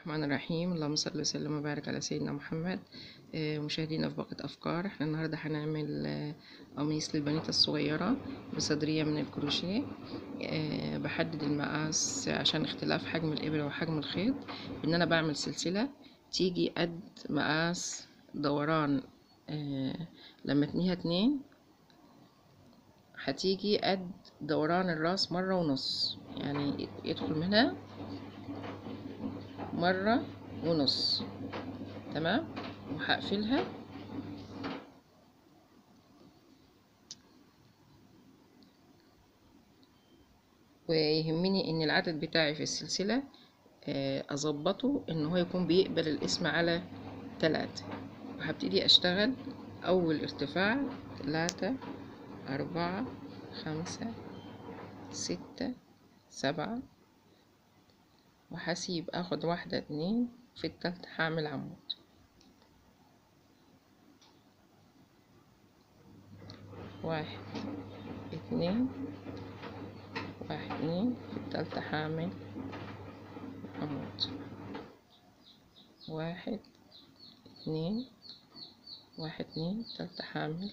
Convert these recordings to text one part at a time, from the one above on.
الرحمن الرحيم اللهم صل وسلم وبارك على سيدنا محمد آه، مشاهدينا في باقة أفكار احنا النهاردة هنعمل آه، قميص للبنيتة الصغيرة بصدرية من الكروشيه آه، بحدد المقاس عشان اختلاف حجم الإبرة وحجم الخيط إن أنا بعمل سلسلة تيجي قد مقاس دوران آه، لما اتنيها اتنين هتيجي قد دوران الراس مرة ونص يعني يدخل منها مرة ونص تمام وهقفلها ويهمني ان العدد بتاعي في السلسلة آه، اظبطه ان هو يكون بيقبل الاسم على تلاتة وهبتدي اشتغل اول ارتفاع تلاتة اربعة خمسة ستة سبعة وهسيب اخد واحدة اتنين في التالتة هعمل عمود واحد اتنين واحد اتنين في التالتة هعمل عمود واحد اتنين واحد اتنين التالتة هعمل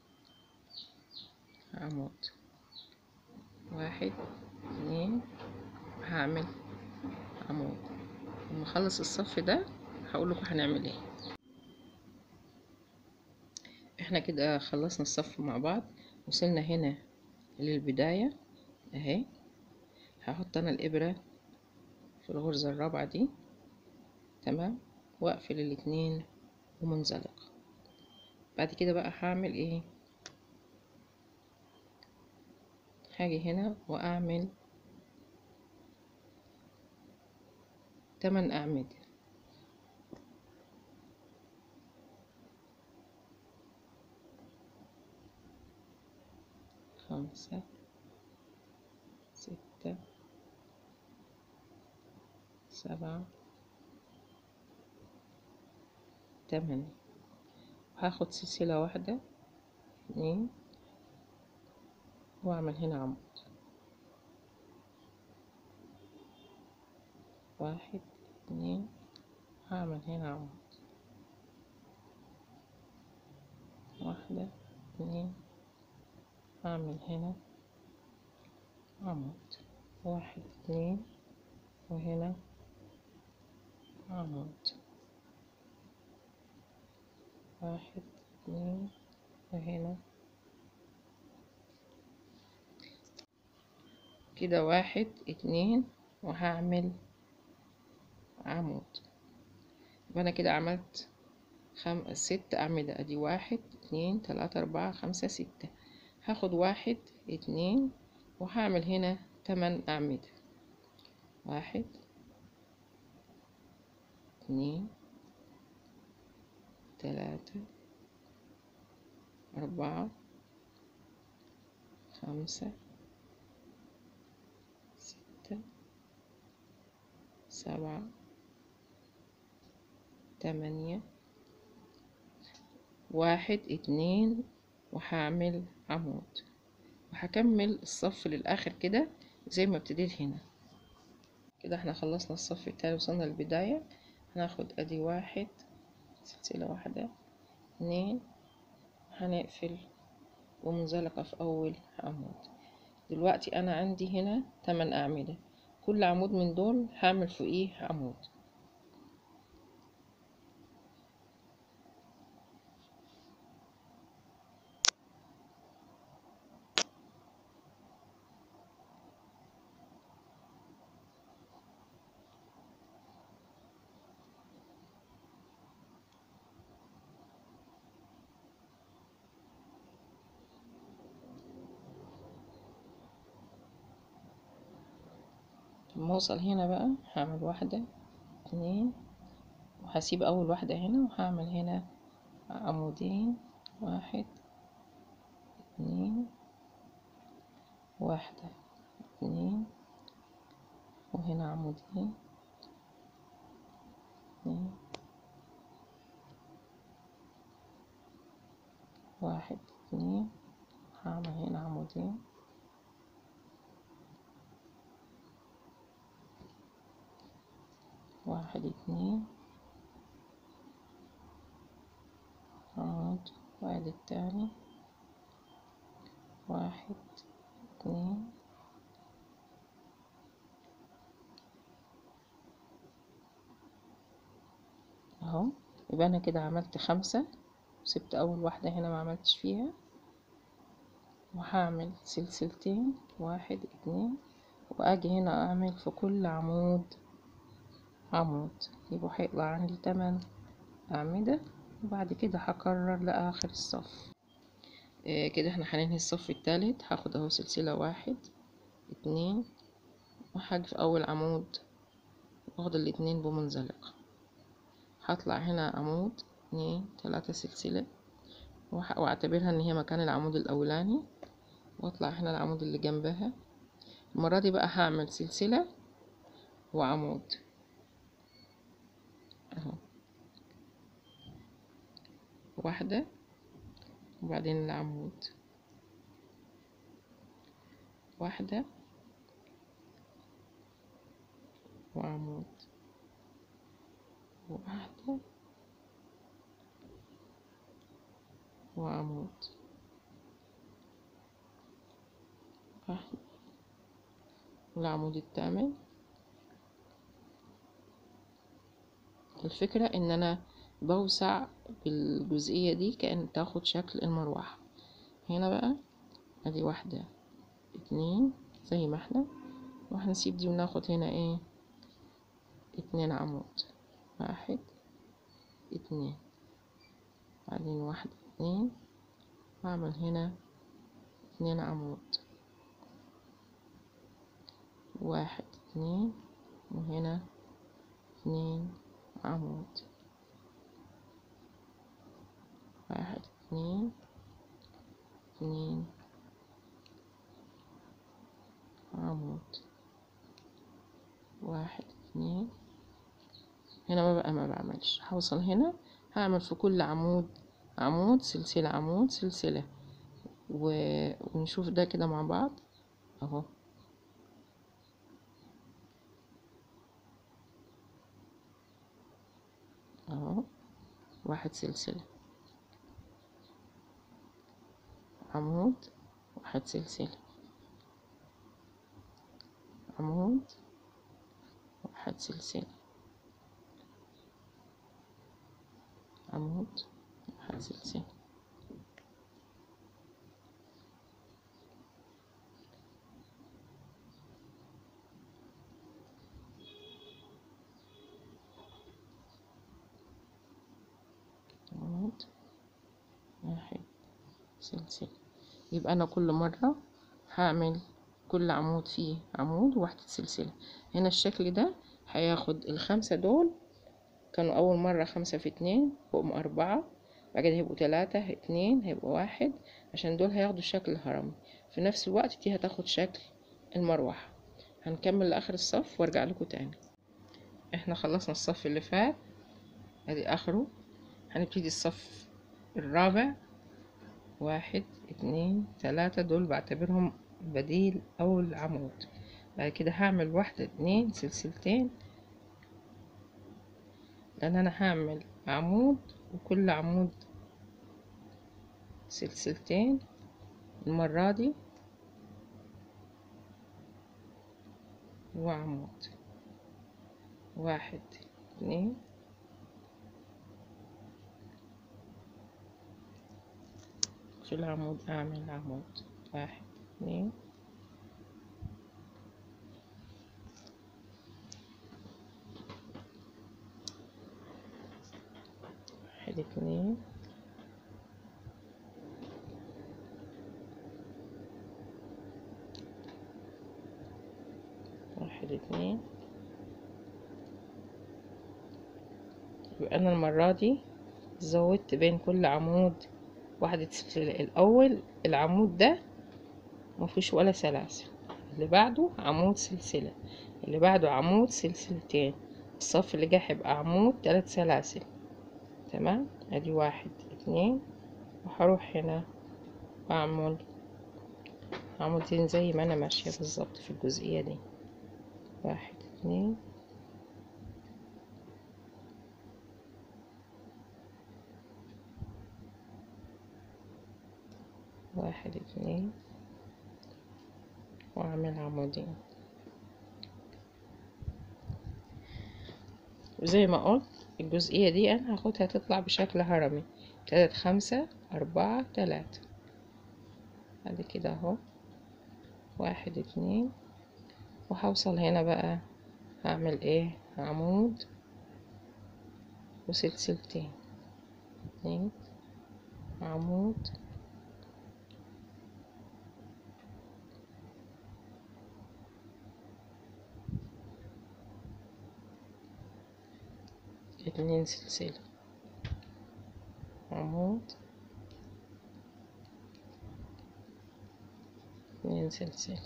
عمود واحد اتنين هعمل عمود لما اخلص الصف ده هقول لكم هنعمل ايه احنا كده خلصنا الصف مع بعض وصلنا هنا للبداية اهي هحط انا الابرة في الغرزة الرابعة دي تمام واقفل الاتنين ومنزلق بعد كده بقى هعمل ايه هاجي هنا واعمل تمن أعمدة خمسة ستة سبعة تمانية وهاخد سلسلة واحدة اتنين واعمل هنا عمود واحد اتنين هعمل هنا عمود واحدة اتنين هعمل هنا عمود واحد اتنين وهنا عمود واحد اتنين وهنا كده واحد اتنين وهعمل عمود يبقى انا كده عملت خم... ست اعمدة ادي واحد اتنين تلاتة اربعة خمسة ستة هاخد واحد اتنين وهعمل هنا تمن اعمدة واحد اتنين تلاتة اربعة خمسة ستة سبعة تمانية واحد اتنين وهعمل عمود وهكمل الصف للآخر كده زي ما ابتديت هنا كده احنا خلصنا الصف التاني وصلنا للبداية هناخد ادي واحد سلسلة واحدة اتنين هنقفل ومنزلقة في أول عمود دلوقتي أنا عندي هنا تمن أعمدة كل عمود من دول هعمل فوقيه عمود لما اوصل هنا بقى هعمل واحدة اتنين وهسيب اول واحدة هنا وهعمل هنا عمودين واحد اتنين واحدة اتنين وهنا عمودين اتنين واحد اتنين هعمل هنا عمودين واحد واحد اتنين عمود واحد التاني واحد اتنين اهو يبقى انا كده عملت خمسة وسبت اول واحدة هنا ما عملتش فيها وهعمل سلسلتين واحد اتنين واجي هنا اعمل في كل عمود عمود يبقى هيطلع عندي تمن اعمدة وبعد كده هكرر لاخر الصف آه كده احنا هننهي الصف التالت هاخد اهو سلسلة واحد اتنين وهاجي في اول عمود واخد الاتنين بمنزلقة هطلع هنا عمود اتنين تلاتة سلسلة واعتبرها ان هي مكان العمود الاولاني واطلع هنا العمود اللي جنبها المرة دي بقى هعمل سلسلة وعمود اهو واحدة وبعدين العمود واحدة وعمود واحدة وعمود واحدة والعمود الثامن الفكرة ان انا بوسع بالجزئية دي كأن تاخد شكل المروحة هنا بقى ادي واحدة اتنين زي ما احنا وهنسيب دي وناخد هنا ايه اتنين عمود واحد اتنين بعدين واحد اتنين واعمل هنا اتنين عمود واحد اتنين وهنا اتنين عمود واحد اتنين اتنين عمود واحد اتنين هنا ما بقى ما بعملش هوصل هنا هعمل في كل عمود عمود سلسلة عمود سلسلة و... ونشوف ده كده مع بعض اهو اهو واحد سلسلة عمود واحد سلسلة عمود واحد سلسلة عمود واحد سلسلة عمود واحد سلسلة يبقى أنا كل مرة هعمل كل عمود فيه عمود وواحدة سلسلة هنا الشكل ده هياخد الخمسة دول كانوا أول مرة خمسة في اتنين بقوا أربعة بعد كده هيبقوا تلاتة اتنين هيبقوا واحد عشان دول هياخدوا شكل الهرم في نفس الوقت دي هتاخد شكل المروحة هنكمل لآخر الصف وارجع لكم تاني احنا خلصنا الصف اللي فات ادي اخره هنبتدي الصف الرابع واحد اتنين تلاتة دول بعتبرهم بديل أول عمود بعد كده هعمل واحدة اتنين سلسلتين لأن أنا هعمل عمود وكل عمود سلسلتين المرة دي وعمود واحد اتنين في العمود أعمل عمود واحد اتنين واحد اتنين واحد اتنين يبقى أنا المرة دي زودت بين كل عمود واحدة سلسلة الأول العمود ده مفيش ولا سلاسل اللي بعده عمود سلسلة اللي بعده عمود سلسلتين الصف اللي جاي هيبقى عمود تلات سلاسل تمام ادي واحد اتنين وهروح هنا واعمل عمودين زي ما انا ماشية بالظبط في الجزئية دي واحد اتنين واحد اتنين واعمل عمودين وزي ما قلت الجزئية دي انا هاخدها تطلع بشكل هرمي تلات خمسة اربعة تلاتة بعد كده اهو واحد اتنين وهوصل هنا بقى هعمل ايه عمود وسلسلتين اتنين عمود اتنين سلسلة عمود اتنين سلسلة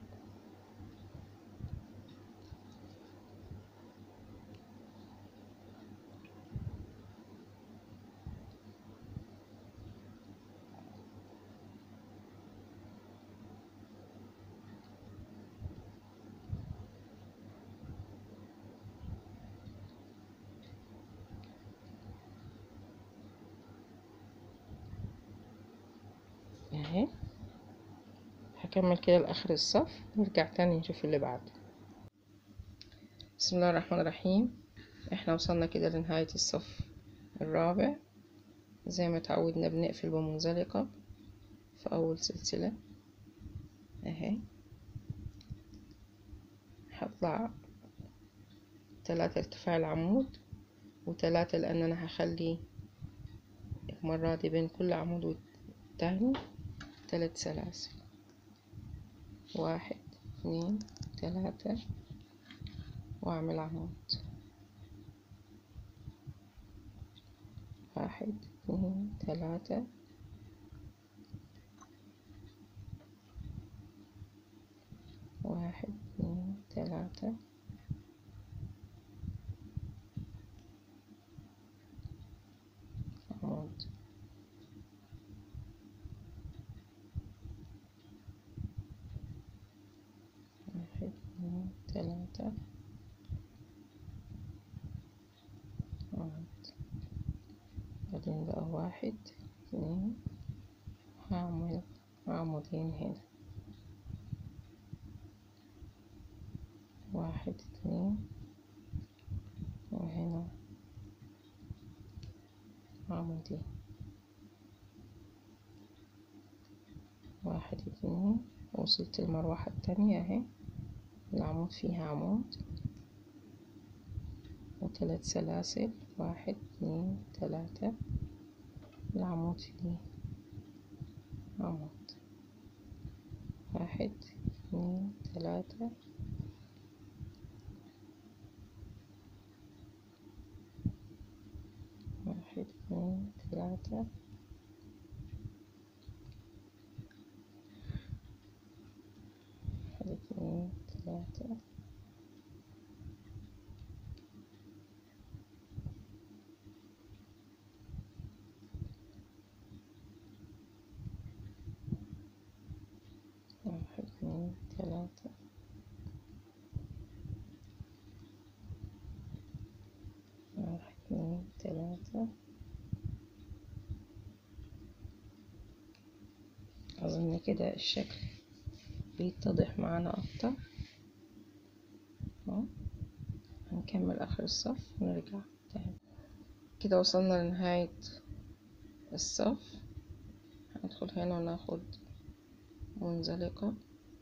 اهي هكمل كده لاخر الصف نرجع تاني نشوف اللي بعده بسم الله الرحمن الرحيم احنا وصلنا كده لنهاية الصف الرابع زي ما تعودنا بنقفل بمنزلقة في اول سلسلة اهي هطلع تلاتة ارتفاع العمود وتلاتة لان انا هخلي المرة دي بين كل عمود والتاني تلات سلاسل واحد اتنين تلاتة واعمل عمود واحد اتنين تلاتة واحد اتنين تلاتة عمود واحد اتنين تلاتة عمود بعدين بقى واحد اتنين هعمل عمودين هنا واحد اتنين وهنا عمودين واحد اتنين وصلت المروحة التانية اهي العمود فيها عمود وثلاث سلاسل واحد اتنين تلاتة العمود فيه عمود واحد اتنين تلاتة واحد اتنين تلاتة واحد اتنين تلاتة واحد اتنين تلاتة واحد اتنين تلاتة أظن كده الشكل بيتضح معانا أكتر أهو هنكمل آخر الصف ونرجع تاني كده وصلنا لنهاية الصف هندخل هنا وناخد منزلقة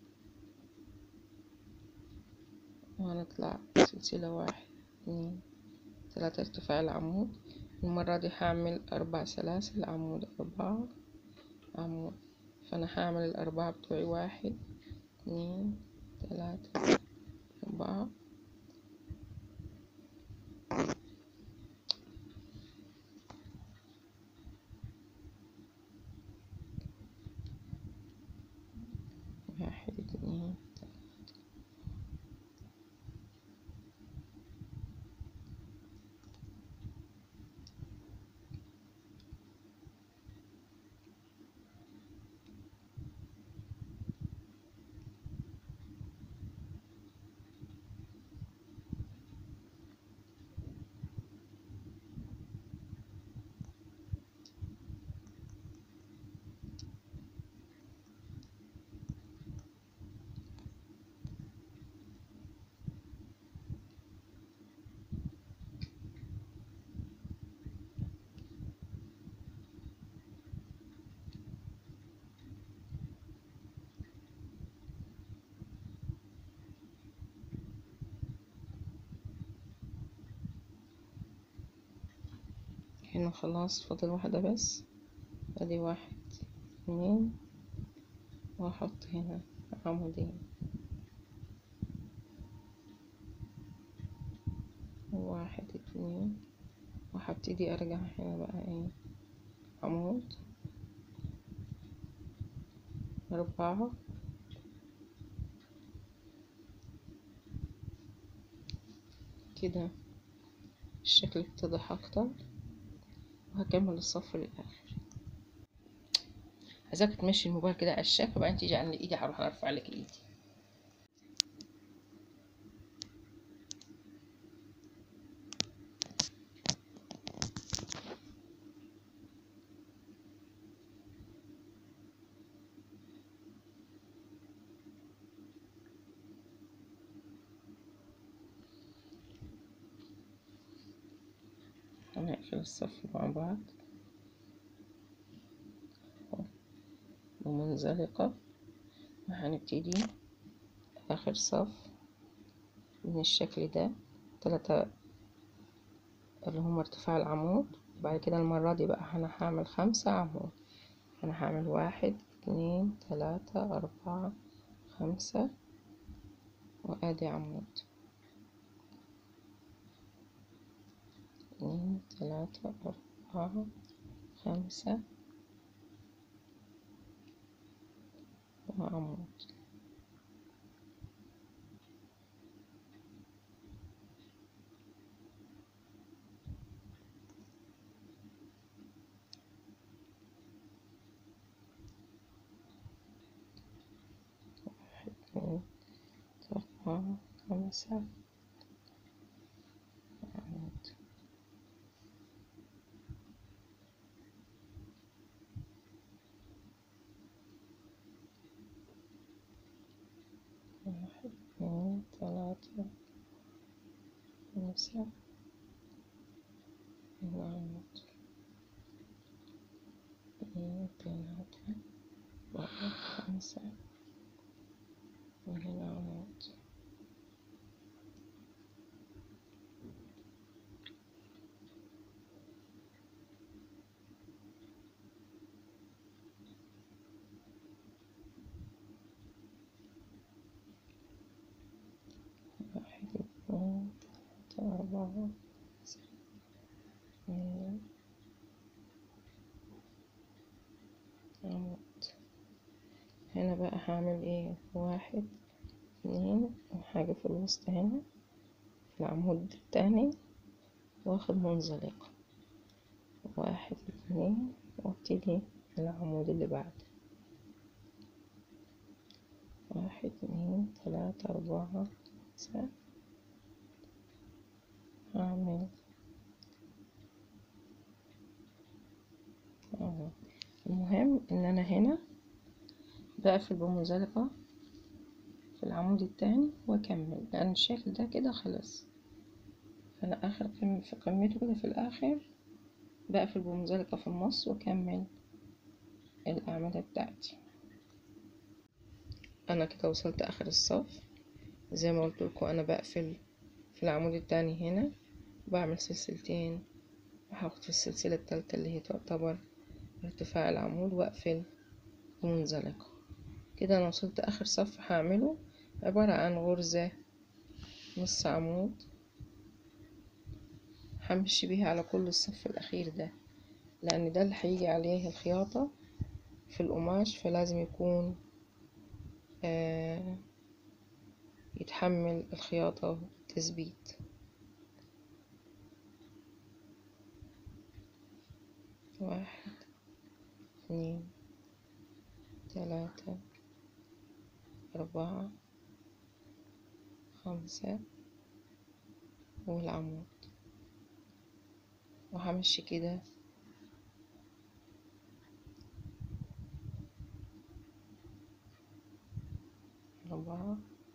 وهنطلع سلسلة واحد اتنين تلاتة ارتفاع العمود المرة دي هعمل أربع سلاسل عمود أربعة عمود فأنا هعمل الأربعة بتوعي واحد اتنين تلاتة أربعة واحد اتنين تلاتة هنا خلاص فاضل واحدة بس ادي واحد اتنين واحط هنا عمودين واحد اتنين وهبتدي ارجع هنا بقى ايه عمود أربعة كده الشكل اتضح أكتر وهكمل الصف للآخر عايزاك تمشي الموبايل كده على الشكل وبعدين تيجي على ايدي هروح ارفع لك ايدي هنقفل الصف مع بعض ومنزلقة وهنبتدي آخر صف من الشكل ده تلاتة اللي هم ارتفاع العمود بعد كده المرة دي بقى أنا هعمل خمسة عمود أنا هعمل واحد اتنين تلاتة أربعة خمسة وأدي عمود اتنين تلاتة أربعة خمسة وعمود واحد اتنين أربعة خمسة عمود واحد اتنين تلاتة خمسة هنا عمود اتنين تلاتة أربعة خمسة وهنا عمود واحد اتنين تلاتة أربعة خمسة هنا عمود هنا بقى هعمل ايه واحد اتنين وحاجة في الوسط هنا في العمود التاني واخد منزلقة واحد اتنين وابتدي العمود اللي بعده واحد اتنين تلاتة أربعة خمسة هعمل أهو. المهم ان انا هنا بقفل بمنزلقة في العمود التاني واكمل لان الشكل ده كده خلص فانا اخر قمة في قمته كده في الاخر بقفل بمنزلقة في النص واكمل الاعمدة بتاعتي انا كده وصلت اخر الصف زي ما قلت لكم انا بقفل في العمود التاني هنا بعمل سلسلتين وهاخد في السلسلة التالتة اللي هي تعتبر ارتفاع العمود واقفل منزلقة كده انا وصلت اخر صف هعمله عبارة عن غرزة نص عمود همشي بيها على كل الصف الاخير ده لان ده اللي هيجي عليه الخياطة في القماش فلازم يكون آه يتحمل الخياطة تثبيت واحد اثنين ثلاثة أربعة خمسة والعمود وهمشي كده أربعة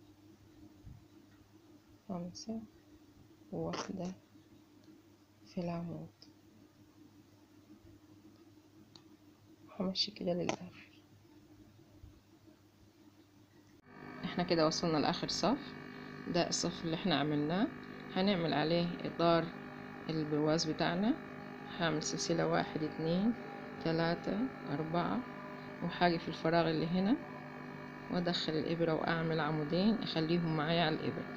خمسة وواحدة في العمود همشي كده للآخر احنا كده وصلنا لآخر صف ده الصف اللي احنا عملناه هنعمل عليه إطار البرواز بتاعنا هعمل سلسلة واحد اتنين تلاتة أربعة وحاجة في الفراغ اللي هنا وأدخل الإبرة وأعمل عمودين أخليهم معايا على الإبرة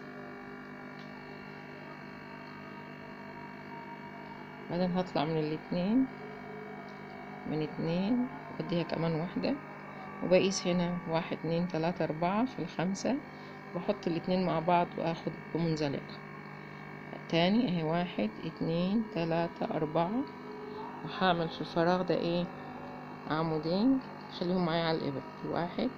بعدين هطلع من الاتنين من اتنين وأديها كمان واحدة وبقيس هنا واحد اتنين تلاتة أربعة في الخمسة بحط الاتنين مع بعض وآخد بمنزلقة تاني اهي واحد اتنين تلاتة أربعة وهعمل في الفراغ ده ايه عمودين خليهم معايا على الإبرة واحد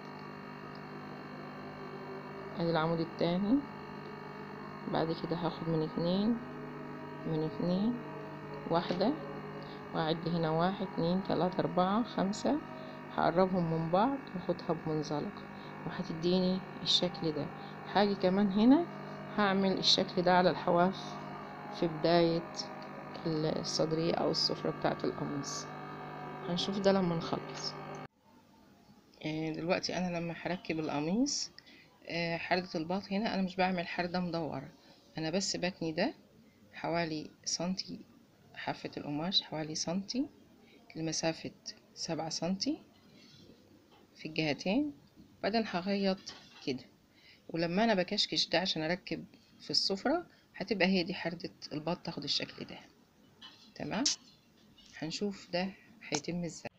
ادي العمود التاني بعد كده هاخد من اتنين من اتنين واحدة وأعد هنا واحد اتنين تلاتة أربعة خمسة هقربهم من بعض واخدها بمنزلقة وهتديني الشكل ده حاجة كمان هنا هعمل الشكل ده على الحواف في بداية الصدرية أو السفرة بتاعة القميص هنشوف ده لما نخلص دلوقتي أنا لما هركب القميص حردة الباط هنا أنا مش بعمل حردة مدورة أنا بس بتني ده حوالي سنتي حافة القماش حوالي سنتي لمسافة سبعة سنتي في الجهتين بعدين هخيط كده ولما انا بكشكش ده عشان اركب في السفرة هتبقى هي دي حردة الباط تاخد الشكل ده تمام هنشوف ده هيتم ازاي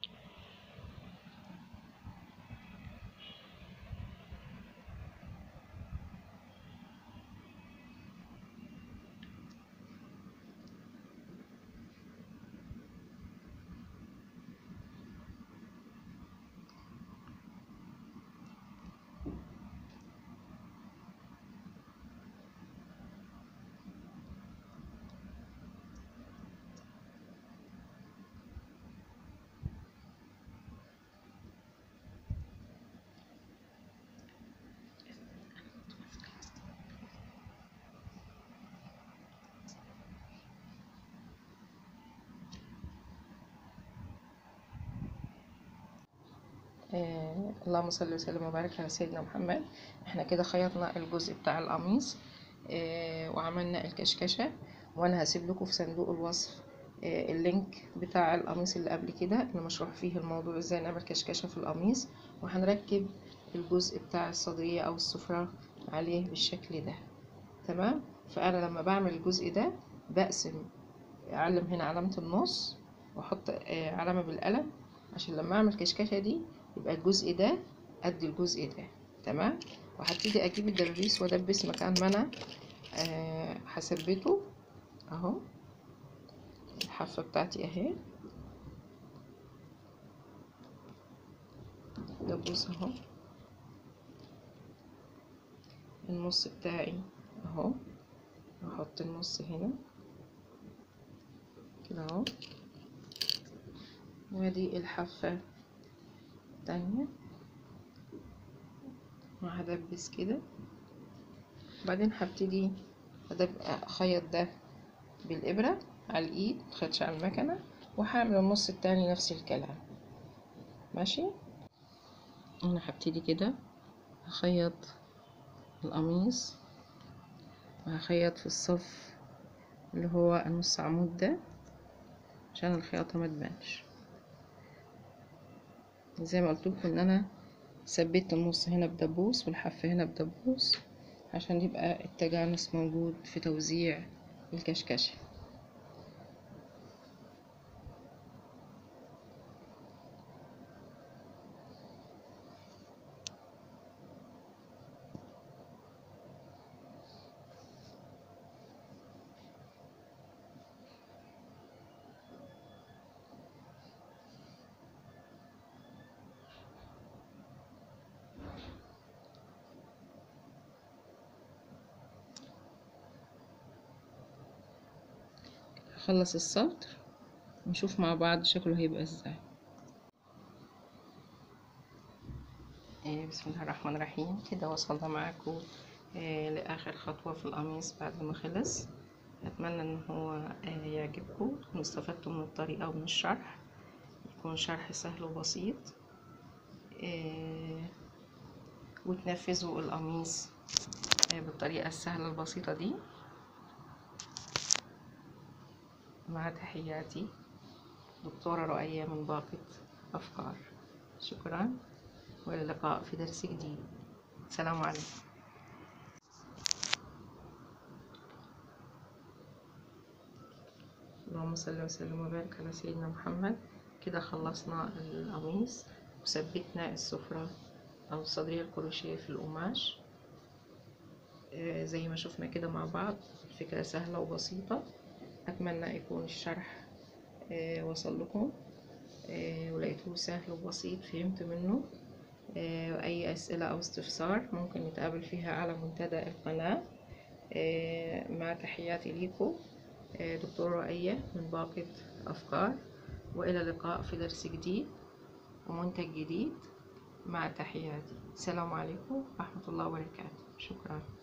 آه اللهم صل وسلم وبارك على سيدنا محمد احنا كده خيطنا الجزء بتاع القميص آه وعملنا الكشكشة وانا هسيب لكم في صندوق الوصف آه اللينك بتاع القميص اللي قبل كده اللي مشروح فيه الموضوع ازاي نعمل كشكشة في القميص وهنركب الجزء بتاع الصدرية او السفرة عليه بالشكل ده تمام فانا لما بعمل الجزء ده بقسم اعلم هنا علامة النص واحط آه علامة بالقلم عشان لما اعمل كشكشة دي يبقى الجزء ده قد الجزء ده تمام وهبتدي اجيب الدبابيس وادبس مكان ما انا أه هثبته اهو الحافه بتاعتي اهي دبوس اهو النص بتاعي اهو هحط النص هنا كده اهو وادي الحافه التانية وهدبس كده بعدين هبتدي اخيط ده بالابرة على الايد متخيطش على المكنة وهعمل النص التاني نفس الكلام ماشي انا هبتدي كده هخيط القميص وهخيط في الصف اللي هو النص عمود ده عشان الخياطة ما تبانش زي ما قلت لكم ان انا ثبت النص هنا بدبوس والحافة هنا بدبوس عشان يبقى التجانس موجود في توزيع الكشكشة هخلص السطر ونشوف مع بعض شكله هيبقى ازاي إيه بسم الله الرحمن الرحيم كده وصلنا معاكم إيه لاخر خطوة في القميص بعد ما خلص اتمنى ان هو إيه يعجبكم تكونوا استفدتوا من الطريقة ومن الشرح يكون شرح سهل وبسيط إيه وتنفذوا القميص إيه بالطريقة السهلة البسيطة دي مع تحياتي دكتورة رؤية من باقة أفكار شكرا وإلى اللقاء في درس جديد السلام عليكم اللهم صل وسلم وبارك على سيدنا محمد كده خلصنا القميص وثبتنا السفرة أو الصدرية الكروشيه في القماش آه، زي ما شفنا كده مع بعض الفكرة سهلة وبسيطة أتمنى يكون الشرح آه، وصل لكم آه، ولقيتوه سهل وبسيط فهمت منه آه، أي أسئلة أو استفسار ممكن نتقابل فيها على منتدى القناة آه، مع تحياتي ليكم آه، دكتورة رؤية من باقة أفكار وإلى اللقاء في درس جديد ومنتج جديد مع تحياتي السلام عليكم ورحمة الله وبركاته شكرا